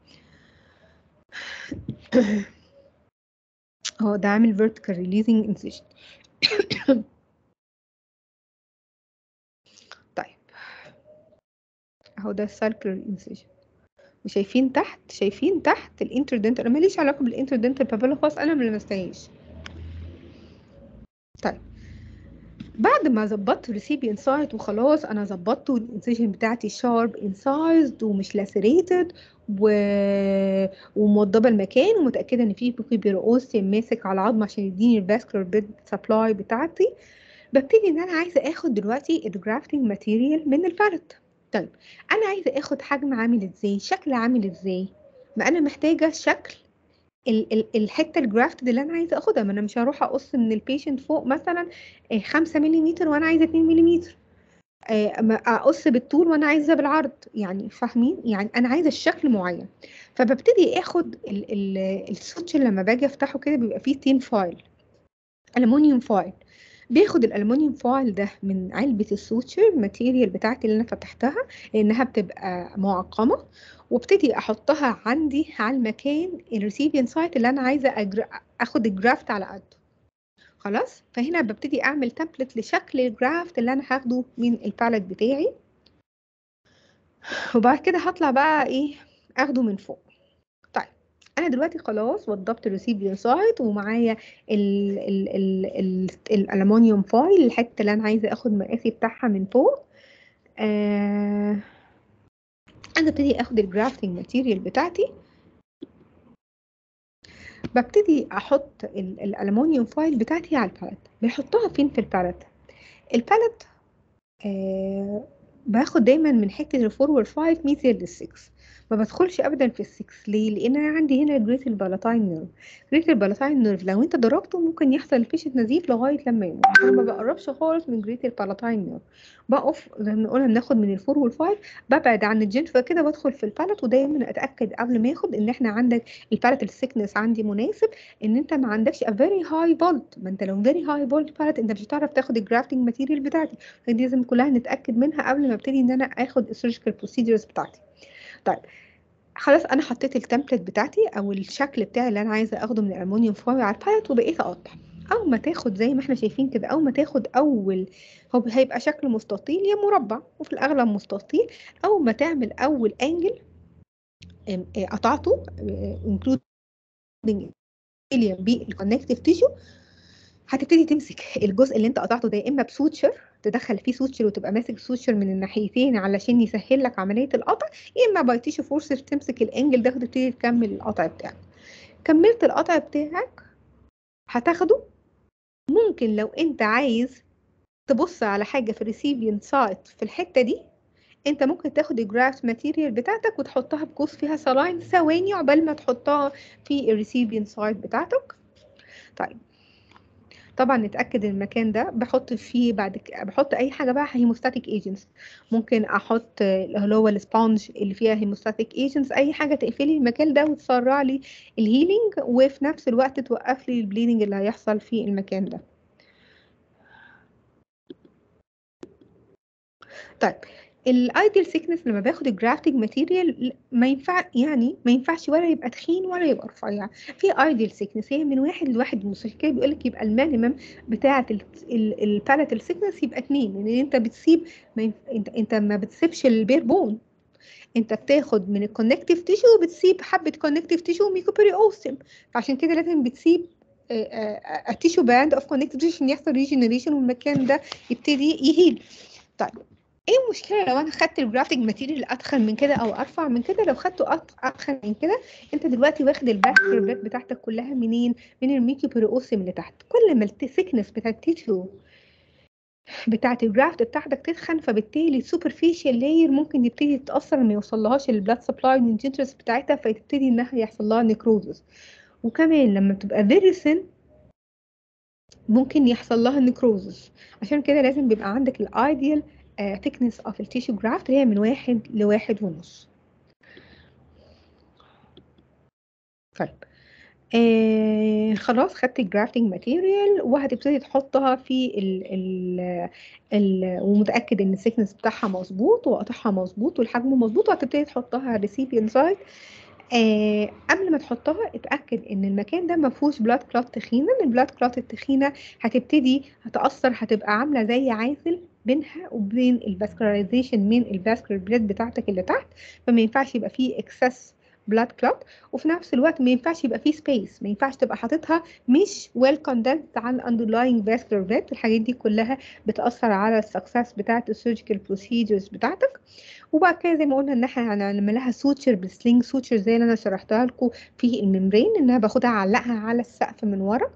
أهو ده عامل vertical releasing incision. طيب. أهو ده الsacral incision وشايفين تحت شايفين تحت الinterdental أنا ما ليش علاقة بالinterdental papilla خالص أنا ما لمستهاش. طيب. بعد ما ضبّطت الrecipient site وخلاص أنا ضبّطته والincision بتاعتي sharp incised ومش lacerated و وموضّبة المكان ومتأكدة إن في mucoperiostheum ماسك على العضم عشان يدّيني الvascular blood supply بتاعتي، بابتدي إن أنا عايزة آخد دلوقتي الgrafting material من الpalate. طيب أنا عايزة آخد حجم عامل إزاي، شكل عامل إزاي؟ ما أنا محتاجة شكل ال ال الحتة الgrafted اللي أنا عايزة آخدها، ما أنا مش هاروح أقص من الpatient فوق مثلًا آآ 5 مليمتر وأنا عايزة 2 مليمتر آه، ما اقص بالطول وانا عايزه بالعرض يعني فاهمين يعني انا عايزه الشكل معين فببتدي اخد ال- ال- السوتشر لما باجي افتحه كده بيبقى فيه تين فايل ألمونيوم فايل بياخد الألمونيوم فايل ده من علبة السوتشر ماتيريال بتاعتي اللي أنا فتحتها لأنها بتبقى معقمة وابتدي أحطها عندي على المكان الريسيبين سايت اللي أنا عايزة أجر... أخد الجرافت على قده خلاص فهنا ببتدي أعمل تمبلت لشكل الجرافت اللي أنا هاخده من الباليت بتاعي وبعد كده هطلع بقى إيه أخده من فوق طيب انا دلوقتي خلاص وضبت الريسيفر سايت ومعايا ال ال ال ال الالومنيوم فايل الحته اللي انا عايزه اخد مقاسي بتاعها من فوق آه انا ابتدي اخد الجرافتنج ماتيريال بتاعتي ببتدي احط ال- الالومنيوم فايل بتاعتي على الباليت بحطها فين في الباليت الباليت آه باخد دايما من حته الفورورد 5 مثل للسكس ما بدخلش ابدا في السكس ليه لان انا عندي هنا جريت البالاتاين نيرف جريت البالاتاين نيرف لو انت ضربته ممكن يحصل فيشة نزيف لغايه لما يموت انا ما بقربش خالص من جريت البالاتاين نيرف بقف زي ما بنقولها بناخد من الفور والفايف ببعد عن الجنفة كده بدخل في البالت ودايما اتاكد قبل ما اخد ان احنا عندك البالت السكنس عندي مناسب ان انت ما عندكش a very high volt ما انت لو very high volt بالت انت مش هتعرف تاخد الجرافتنج ماتيريال بتاعتي فدي لازم كلها نتاكد منها قبل ما ابتدي ان انا اخد السيرجيكال بروسيدرز بتاعتي طيب خلاص انا حطيت التمبلت بتاعتي او الشكل بتاعي اللي انا عايزه اخده من الالومنيوم فويل على الباليت وبقيت اقطع اول ما تاخد زي ما احنا شايفين كده اول ما تاخد اول هو هيبقى شكل مستطيل يا مربع وفي الاغلب مستطيل اول ما تعمل اول انجل قطعته انكلودنج بالكونكتيف تيشو هتبتدي تمسك الجزء اللي انت قطعته ده يا اما بسوتشر تدخل فيه سوتشر وتبقى ماسك سوتشر من الناحيتين علشان يسهل لك عمليه القطع يا اما باي تيشو فورس تمسك الانجل ده وتبتدي تكمل القطع بتاعك كملت القطع بتاعك هتاخده ممكن لو انت عايز تبص على حاجه في الريسيفين سايت في الحته دي انت ممكن تاخد الجرافت ماتيريال بتاعتك وتحطها بقوس فيها سلاين ثواني عقبال ما تحطها في الريسيفين سايت بتاعتك طيب طبعا نتاكد المكان ده بحط فيه بعد ك... بحط اي حاجه بقى هيموستاتيك ايجنتس ممكن احط اللي هو السبونج اللي فيها هيموستاتيك ايجنتس اي حاجه تقفلي المكان ده وتسرع لي الهيلينج وفي نفس الوقت توقف لي البليدنج اللي هيحصل في المكان ده طيب الايديال سيكنس لما باخد الجرافتنج ماتيريال ما ينفع يعني ما ينفعش ولا يبقى تخين ولا يبقى رفيع في ايديال سيكنس هي من واحد لواحد ونص كده بيقول لك يبقى المينيمم بتاعه الباليتال سيكنس يبقى اتنين لان يعني انت بتسيب ما ينف... انت انت ما بتسيبش البير بون انت بتاخد من الكونكتيف تيشو وبتسيب حبه كونكتيف تيشو وميكوبري اوستم فعشان كده لازم بتسيب التيشو باند اوف كونكتيف تيشو عشان يحصل ريجنريشن والمكان ده يبتدي يهيل طيب ايه المشكله لو انا خدت الجرافتنج ماتيريال اتخن من كده او ارفع من كده لو خدته اتخن من كده انت دلوقتي واخد الباك بتاعتك كلها منين من الميكوبريوسم اللي تحت كل ما الثيكنس بتاع التيشو بتاعت الجرافت بتاعتك تتخن فبالتالي السوبرفيشال لاير ممكن يبتدي تتاثر ما يوصلهاش البلاد سبلاي والجنترس بتاعتها فتبتدي انها يحصل لها نيكروزس وكمان لما بتبقى فيري سن ممكن يحصل لها نيكروزس عشان كده لازم بيبقى عندك الايديال thickness of التيشو جرافت هي من واحد لواحد ونص طيب آه خلاص خدت الجرافتنج ماتيريال وهتبتدي تحطها في ال ال ال ومتاكد ان السيكنس بتاعها مظبوط وقطعها مظبوط والحجم مظبوط وهتبتدي تحطها على الريسيبيان سايد آه قبل ما تحطها اتاكد ان المكان ده ما فيهوش بلاد كلوت تخينه البلاد كلوت التخينه هتبتدي هتاثر هتبقى عامله زي عازل بينها وبين الفاسكولاريزيشن من الفاسكولار بلاد بتاعتك اللي تحت فما ينفعش يبقى فيه اكسس بلاد كلوت وفي نفس الوقت ما ينفعش يبقى فيه سبيس ما ينفعش تبقى حاططها مش ويل كوندنسد على الاندرلاينج فاسكولار بلاد الحاجات دي كلها بتاثر على السكسس بتاعت السيرجيكال بروسيجرز بتاعتك وبعد كده زي ما قلنا ان احنا هنعمل لها سوتشر بالسلينج سوتشر زي اللي انا شرحتها لكم في الممبرين انها باخدها اعلقها على السقف من ورا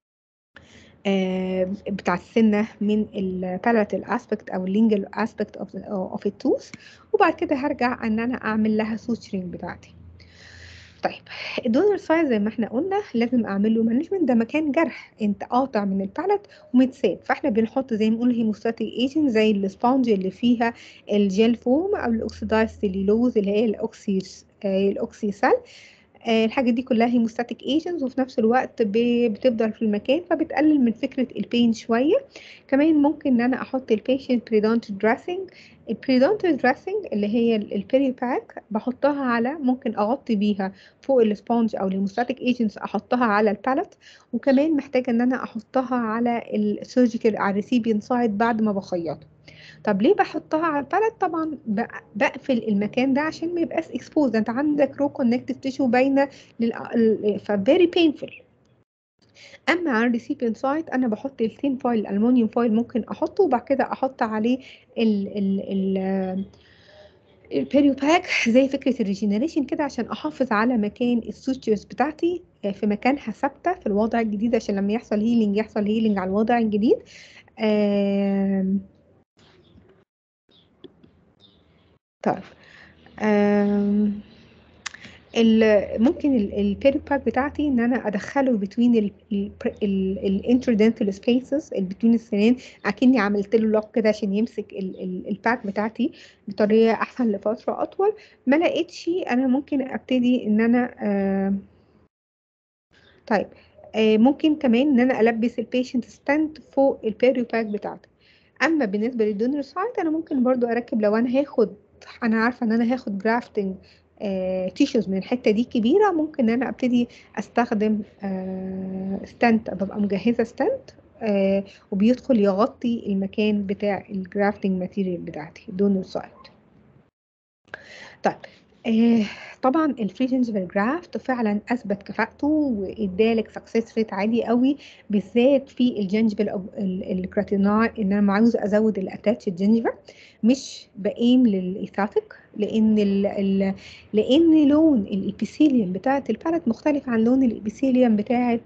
بتاع السنة من البالاتال اسبكت او اللينجل اسبكت اوف التوث وبعد كده هرجع ان انا اعمل لها سوتشرينج بتاعتي طيب الدونر سايز زي ما احنا قلنا لازم اعمل له مانجمنت ده مكان جرح انت قاطع من البالت ومتساب فاحنا بنحط زي ما نقول هيموستاتيك ايجنت زي السبونج اللي فيها الجيل فوم او الاكسدايز سيلولوز اللي هي الاوكسي الاوكسي سيل الحاجات دي كلها هيموستاتيك ايجنتس وفي نفس الوقت بتفضل في المكان فبتقلل من فكره البين شويه كمان ممكن ان انا احط البيشنت بريدونت دريسنج البريدونت دريسنج اللي هي البيري باك بحطها على ممكن اغطي بيها فوق السبونج او الهيموستاتيك ايجنتس احطها على البالت وكمان محتاجه ان انا احطها على السيرجيكال على الريسيبيان سايد بعد ما بخيطه طب ليه بحطها على البالت طبعا بقفل المكان ده عشان ما يبقاش اكسبوز انت عندك رو كونكتيف تيشو باينه لل فيري بينفول اما على الريسيبيان سايد انا بحط الثين فويل الالومنيوم فويل ممكن احطه وبعد كده احط عليه ال ال ال البيريو باك زي فكره الريجنريشن كده عشان احافظ على مكان السوتشرز بتاعتي في مكانها ثابته في الوضع الجديد عشان لما يحصل هيلينج يحصل هيلينج على الوضع الجديد آم طيب آم ممكن البيري باك بتاعتي ان انا ادخله بتوين الانتردنتال سبيسز بتوين السنان اكني عملت له لوك كده عشان يمسك الباك بتاعتي بطريقه احسن لفتره اطول ما لقيتش انا ممكن ابتدي ان انا آه طيب آه ممكن كمان ان انا البس البيشنت ستاند فوق البيري باك بتاعتي اما بالنسبه للدونر سايد انا ممكن برضو اركب لو انا هاخد انا عارفه ان انا هاخد جرافتنج تيشوز من الحته دي كبيره ممكن ان انا ابتدي استخدم آه ستانت ببقى مجهزه ستانت آه وبيدخل يغطي المكان بتاع الجرافتنج ماتيريال بتاعتي دون السايد طيب آه طبعا الفري جنجفال جرافت فعلا اثبت كفاءته وادالك سكسس ريت عالي قوي بالذات في الجنجفال الكراتيناي ان انا عاوزه ازود الاتاتش الجنجفا مش بقيم للايثاتيك لان ال ال لان لون الابيثيليوم بتاعه البالت مختلف عن لون الابيثيليوم بتاعه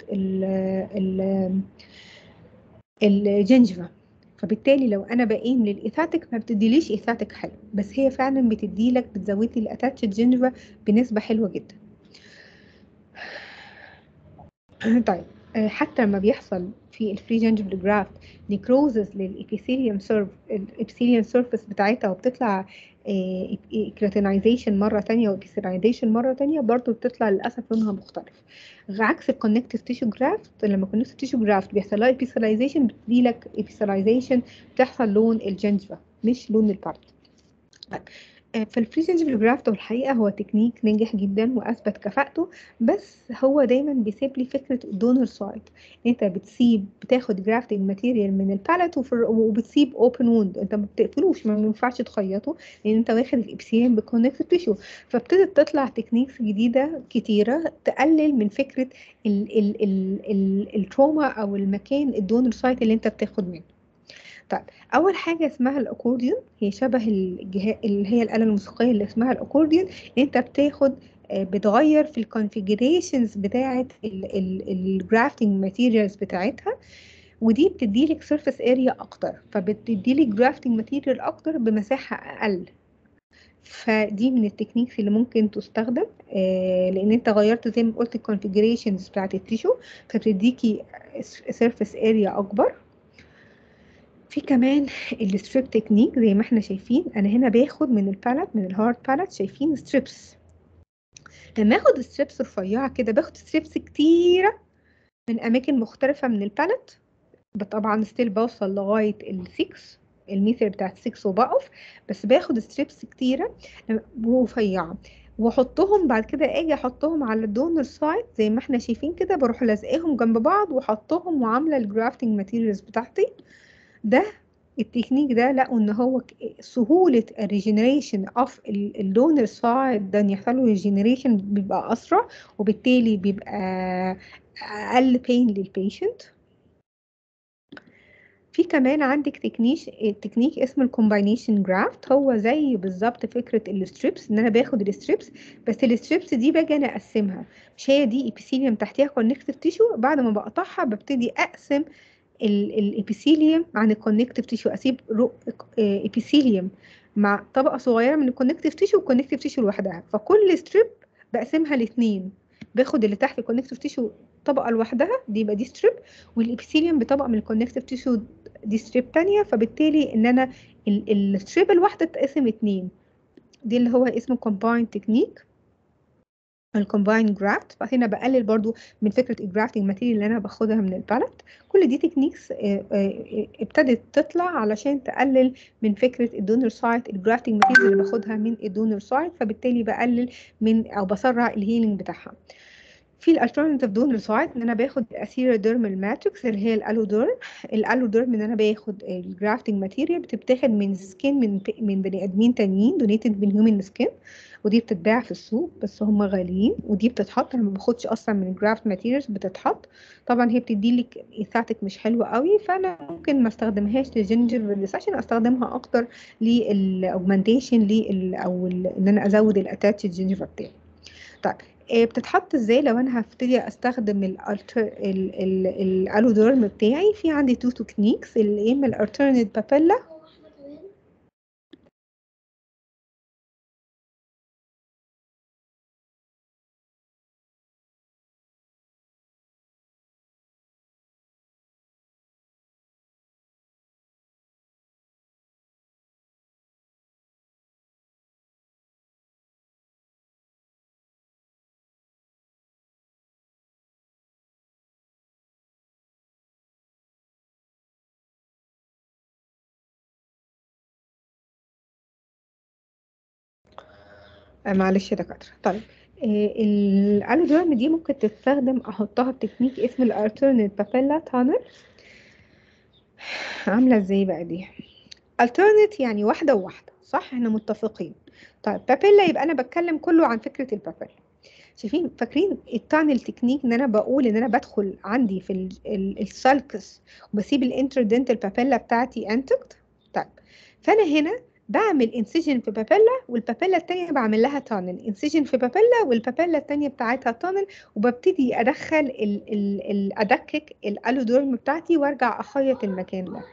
الجنجفا فبالتالي لو انا بقيم للايثاتيك ما بتديليش ايثاتيك حلو بس هي فعلا بتديلك بتزود لي الاتاتش جنجفا بنسبه حلوه جدا طيب حتى لما بيحصل في الفري جنجفال جرافت نيكروزز للابيثيليوم سيرف الابيثيليوم سيرفيس بتاعتها وبتطلع كراتينايزيشن مره ثانيه وابيثيلايزيشن مره ثانيه برضو بتطلع للاسف لونها مختلف عكس الكونكتيف تيشو جرافت لما الكونكتيف تيشو جرافت بيحصل لها ابيثيلايزيشن بتدي لك ابيثيلايزيشن بتحصل لون الجنجفا مش لون البارت في الفري جنجفال جرافت والحقيقه هو تكنيك ناجح جدا واثبت كفاءته بس هو دايما بيسيب لي فكره الدونر سايد انت بتسيب بتاخد جرافتنج ماتيريال من البالت وبتسيب اوبن ووند انت ما بتقفلوش ما ينفعش تخيطه لان انت واخد الابسيان بالكونكتيف تيشو فابتدت تطلع تكنيكس جديده كتيره تقلل من فكره ال ال ال ال التروما او المكان الدونر سايت اللي انت بتاخد منه طيب اول حاجه اسمها الاكورديون هي شبه الجهاز اللي هي الاله الموسيقيه اللي اسمها الاكورديون انت بتاخد بتغير في الكونفيجريشنز بتاعه الجرافتنج ماتيريالز بتاعتها ودي بتدي لك سيرفيس اريا اكتر فبتدي لك جرافتنج ماتيريال اكتر بمساحه اقل فدي من التكنيكس اللي ممكن تستخدم آه لان انت غيرت زي ما قلت الكونفيجريشنز بتاعت التيشو فبتديكي سيرفيس اريا اكبر في كمان الستريب تكنيك زي ما احنا شايفين انا هنا باخد من البالت من الهارد بالت شايفين ستريبس لما اخد ستريبس رفيعه كده باخد ستريبس كتيره من اماكن مختلفه من البالت طبعا ستيل بوصل لغايه السكس الميثر بتاعت 6 وبقف بس باخد ستريبس كتيره ورفيعه واحطهم بعد كده اجي احطهم على الدونر سايد زي ما احنا شايفين كده بروح لازقاهم جنب بعض واحطهم وعامله الجرافتنج ماتيريالز بتاعتي ده التكنيك ده لقوا ان هو سهوله الريجنريشن اوف الدونر سايد ده ان يحصل له ريجنريشن بيبقى اسرع وبالتالي بيبقى اقل بين للبيشنت في كمان عندك تكنيك تكنيك اسمه الكومباينيشن جرافت هو زي بالظبط فكره الستريبس ان انا باخد الستريبس بس الستريبس دي باجي انا اقسمها مش هي دي ابيثيليوم تحتيها كونكتيف تيشو بعد ما بقطعها ببتدي اقسم الابيثيليوم عن الكونكتيف تيشو اسيب ابيثيليوم مع طبقه صغيره من الكونكتيف تيشو والكونكتيف تيشو لوحدها فكل ستريب بقسمها لاتنين باخد اللي تحت الكونكتيف تيشو طبقه لوحدها دي يبقى دي ستريب والابيثيليوم بطبقه من الكونكتيف تيشو دي ستريب تانية فبالتالي ان انا الستريب الواحده تتقسم اتنين دي اللي هو اسمه combined تكنيك الكومباين جرافت فهنا بقلل برضو من فكره الجرافتنج ماتيريال اللي انا باخدها من البالت كل دي تكنيكس ابتدت تطلع علشان تقلل من فكره الدونر سايت الجرافتنج ماتيريال اللي باخدها من الدونر سايت فبالتالي بقلل من او بسرع الهيلينج بتاعها في الالترناتيف دونر سايت ان انا باخد اثيرا ديرمال ماتريكس اللي هي الالوديرم الالوديرم ان انا باخد الجرافتنج ماتيريال بتتاخد من سكين من من بني ادمين تانيين دونيتد من هيومن سكين ودي بتتباع في السوق بس هم غاليين ودي بتتحط انا ما باخدش اصلا من الجرافت ماتيريالز بتتحط طبعا هي بتدي لك ايثاتيك مش حلوه قوي فانا ممكن ما استخدمهاش للجنجر ريسيشن استخدمها اكتر للاوجمانتيشن لل او ال ان انا ازود الاتاتش الجنجر بتاعي طيب بتتحط ازاي لو انا هبتدي استخدم الالودورم بتاعي في عندي تو تكنيكس اللي اما الالترنت بابيلا معلش يا دكاتره طيب الالودرم دي ممكن تستخدم احطها بتكنيك اسمه الالترنت بابيلا تانل عامله ازاي بقى دي alternate يعني واحده وواحده صح احنا متفقين طيب بابيلا يبقى انا بتكلم كله عن فكره البابيلا شايفين فاكرين التانل تكنيك ان انا بقول ان انا بدخل عندي في السالكس وبسيب الانتردنتال بابيلا بتاعتي انتكت طيب فانا هنا بعمل انسيجن في بابيلا والبابيلا التانية بعمل لها تانل انسيجن في بابيلا والبابيلا التانية بتاعتها تانل وببتدي ادخل ال ال ال ادكك الالودورم بتاعتي وارجع اخيط المكان ده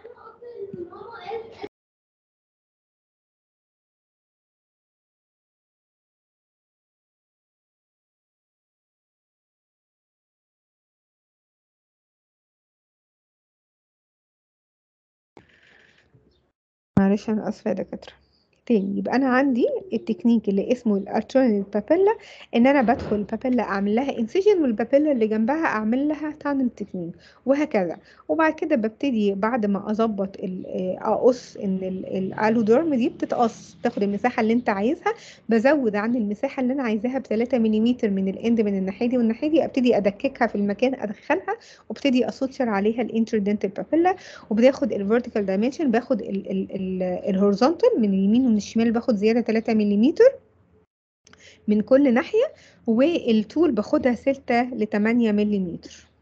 معلش انا اسفه يا دكاتره تاني يبقى انا عندي التكنيك اللي اسمه الالترنت بابيلا ان انا بدخل البابيلا اعمل لها انسيجن والبابيلا اللي جنبها اعمل لها تانل تكنيك وهكذا وبعد كده ببتدي بعد ما اظبط اقص ان الالودورم دي بتتقص تاخد المساحه اللي انت عايزها بزود عن المساحه اللي انا عايزاها ب 3 ملم من الاند من الناحيه دي والناحيه دي ابتدي ادككها في المكان ادخلها وابتدي اسوتشر عليها الانتردنتال بابيلا وباخد الفيرتيكال دايمنشن باخد الهوريزونتال من اليمين ومن الشمال باخد زياده 3 ملم من كل ناحيه والطول باخدها 6 ل 8 ملم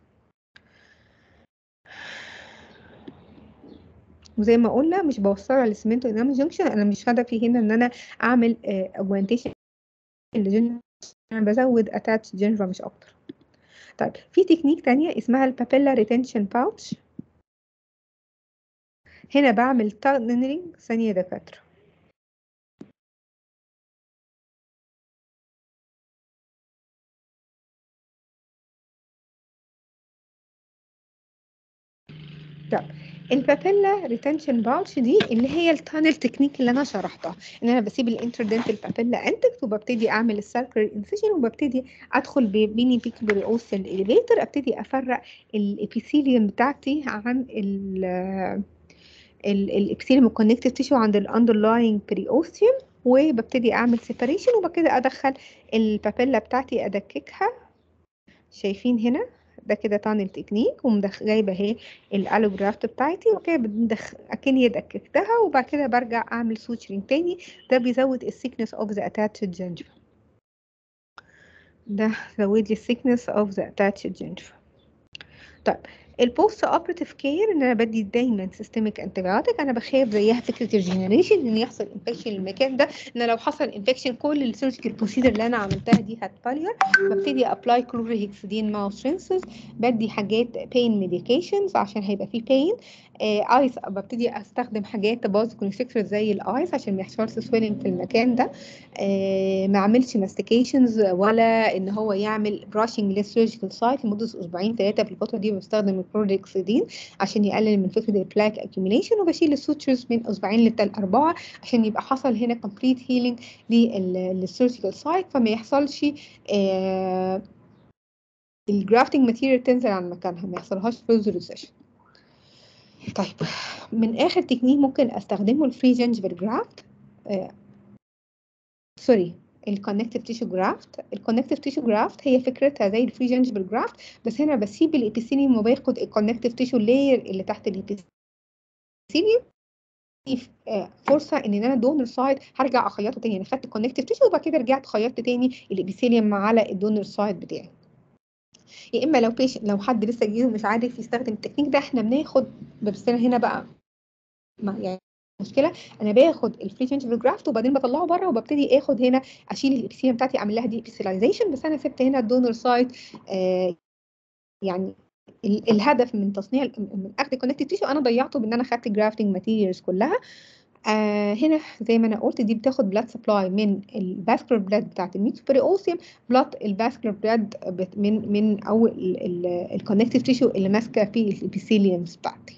وزي ما قلنا مش بوصلها للسمنت انامل جنكشن انا مش هدفي هنا ان انا اعمل اوجمانتيشن انا بزود اتاتش جنرا مش اكتر طيب في تكنيك تانية اسمها البابيلا ريتنشن باوتش هنا بعمل تانلينج ثانية دكاترة طب البابيلا ريتنشن باوتش دي اللي هي التانل تكنيك اللي انا شرحتها ان انا بسيب الانتردنتال بابيلا انتكت وببتدي اعمل السيركل انسيجن وببتدي ادخل بيني بيك بريوس الاليفيتر ابتدي افرق الابيثيليوم بتاعتي عن ال الابيثيليوم الكونكتيف تيشو عند الاندرلاينج بريوستيوم وببتدي اعمل سيباريشن وبعد كده ادخل البابيلا بتاعتي ادككها شايفين هنا ده كده تانل تكنيك ومدخ جايبه اهي الالوجرافت بتاعتي وكده بدخ اكني دككتها وبعد كده برجع اعمل سوتشرينج تاني ده بيزود السيكنس اوف ذا اتاتشد جنجفا ده زود لي السيكنس اوف ذا اتاتشد جنجفا طيب البوست اوبراتيف كير ان انا بدي دايما سيستميك انتبيوتيك انا بخاف زيها فكره الجنريشن ان يحصل انفكشن للمكان ده ان لو حصل انفكشن كل السيرجيكال بروسيدر اللي انا عملتها دي هتفالير ببتدي ابلاي كلورهكسيدين ماوس رينسز بدي حاجات بين ميديكيشنز عشان هيبقى في بين آه ايس ببتدي استخدم حاجات باز كونستريكتور زي الايس عشان ما يحصلش سويلنج في المكان ده آه ما اعملش ماستيكيشنز ولا ان هو يعمل براشنج للسيرجيكال سايت لمده اسبوعين ثلاثه في الفتره دي بستخدم الكلورهكسيدين عشان يقلل من فكره البلاك اكيوميليشن وبشيل السوتشرز من اسبوعين لتل اربعه عشان يبقى حصل هنا كومبليت هيلينج للسيرجيكال سايت فما يحصلش آه الجرافتنج ماتيريال تنزل عن مكانها ما يحصلهاش فيرز ريسيشن طيب من اخر تكنيك ممكن استخدمه الفري جنجفل جرافت آه سوري الكونكتيف تيشو جرافت الكونكتيف تيشو جرافت هي فكرتها زي الفري جنجفل جرافت بس هنا بسيب الابيثيليوم وباخد الكونكتيف تيشو لاير اللي تحت الابيثيليوم فرصه ان انا دونر سايد هرجع اخيطه تاني انا خدت الكونكتيف تيشو وبعد كده رجعت خيطت تاني الابيثيليوم على الدونر سايد بتاعي يا اما لو بيش لو حد لسه جديد ومش عارف يستخدم التكنيك ده احنا بناخد بس انا هنا بقى ما يعني مشكله انا باخد الفري جنجفل جرافت وبعدين بطلعه بره وببتدي اخد هنا اشيل الابيثيليوم بتاعتي اعمل لها دي ابيثيلايزيشن بس انا سبت هنا الدونر سايت آه يعني الهدف من تصنيع من اخذ الكونكتيف تيشو انا ضيعته بان انا خدت جرافتنج ماتيريالز كلها آه هنا زي ما انا قلت دي بتاخد بلاد سبلاي من الفاسكولار بلاد بتاعت الميكسبري اوسيوم بلاد الفاسكولار بلاد من من او الكونكتيف تيشو اللي ماسكه في الابيثيليومز بتاعتي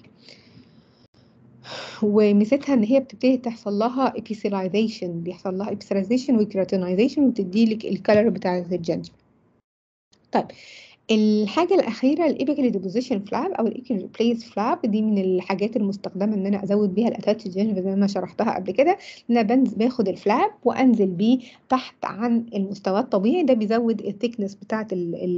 وميزتها ان هي بتبتدي تحصل لها ابيثيلايزيشن بيحصل لها ابيثيلايزيشن وكراتينايزيشن وبتدي لك الكالر بتاع الجنجل طيب الحاجة الأخيرة الإيبيكال ديبوزيشن فلاب أو الإيبيكال ريبليس فلاب دي من الحاجات المستخدمة إن أنا أزود بيها الأتاتش جنجفة زي ما شرحتها قبل كده إن أنا باخد الفلاب وأنزل بيه تحت عن المستوى الطبيعي ده بيزود الثيكنس بتاعة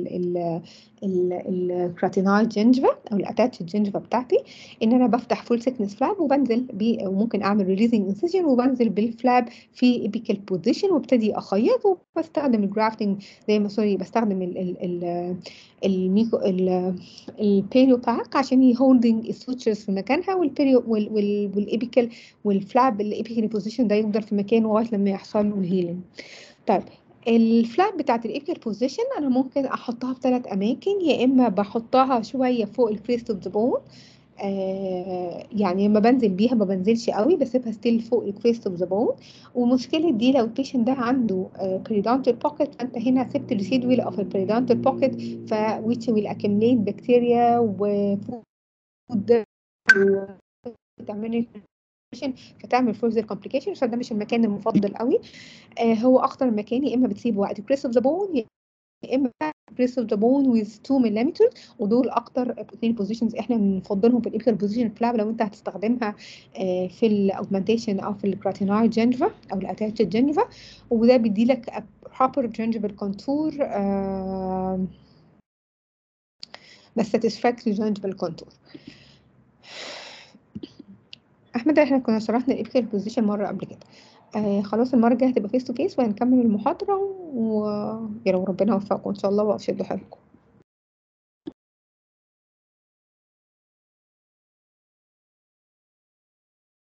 الكراتينايد جنجفة أو الأتاتش جنجفة بتاعتي إن أنا بفتح فول ثيكنس فلاب وبنزل بيه وممكن أعمل ريليزنج انسيجن وبنزل بالفلاب في إيبيكال بوزيشن وابتدي أخيط وبستخدم الجرافتنج زي ما سوري بستخدم ال ال ال الميكو البيريو باك عشان يهولدنج السوتشرز في مكانها والبيريو والايبيكال والفلاب الايبيكال بوزيشن ده يفضل في مكانه لغايه لما يحصل له الهيلينج طيب الفلاب بتاعت الايبيكال بوزيشن انا ممكن احطها في ثلاث اماكن يا اما بحطها شويه فوق الكريست اوف ذا بون آه يعني لما بنزل بيها ما بنزلش قوي بسيبها ستيل فوق الكريست اوف ذا بون ومشكله دي لو البيشنت ده عنده بريدونتال بوكيت فانت هنا سبت الريسيدوال اوف البريدونتال بوكيت ف which will accumulate بكتيريا وفود تعمل فتعمل فورزر كومبليكيشن فده مش المكان المفضل قوي آه هو اخطر مكان يا اما بتسيبه وقت الكريست اوف ذا بون يا اما بريس اوف ذا بون with 2 ملم ودول اكتر اثنين بوزيشنز احنا بنفضلهم في الابيكال بوزيشن فلاب لو انت هتستخدمها في الاوجمانتيشن او في الكراتينايد جنجفا او الاتاتش جنجفا وده بيدي لك proper gingival contour بس satisfactory gingival contour احمد احنا كنا شرحنا الابيكال بوزيشن مره قبل كده آه خلاص المرة الجاية هتبقى فيس تو فيس وهنكمل المحاضرة ويا رب ربنا يوفقكم إن شاء الله وأشد حيلكم